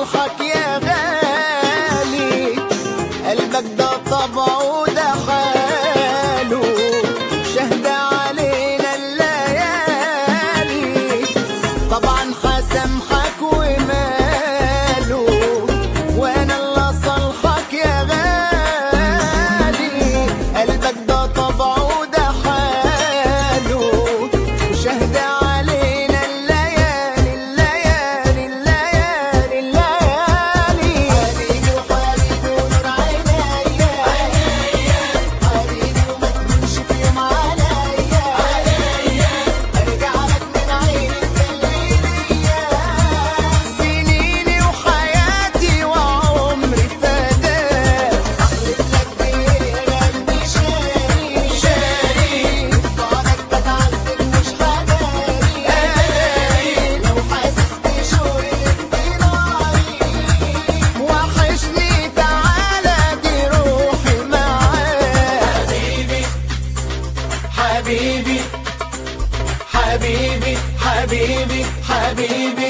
صالحك يا غالي قلبك ده طبعه ده حاله شهد علينا الليالي طبعا حسامحك وماله وانا اللي صالحك يا غالي قلبك ده طبعه ده حاله شهد علينا الليالي الليالي الليالي الليالي حبيبي وحبيبي ونور عينيا حبيبي وما تكونش في يوم عليا ارجع لك من عينك الليلية سنيني وحياتي وعمري فداك احلف لك بيه قلبي شاري شاري بعدك بتعذب مش هداري لو حاسس بشوقي انتظاري وحشني تعالى دي روحي معاك حبيبي حبيبي حبيبي حبيبي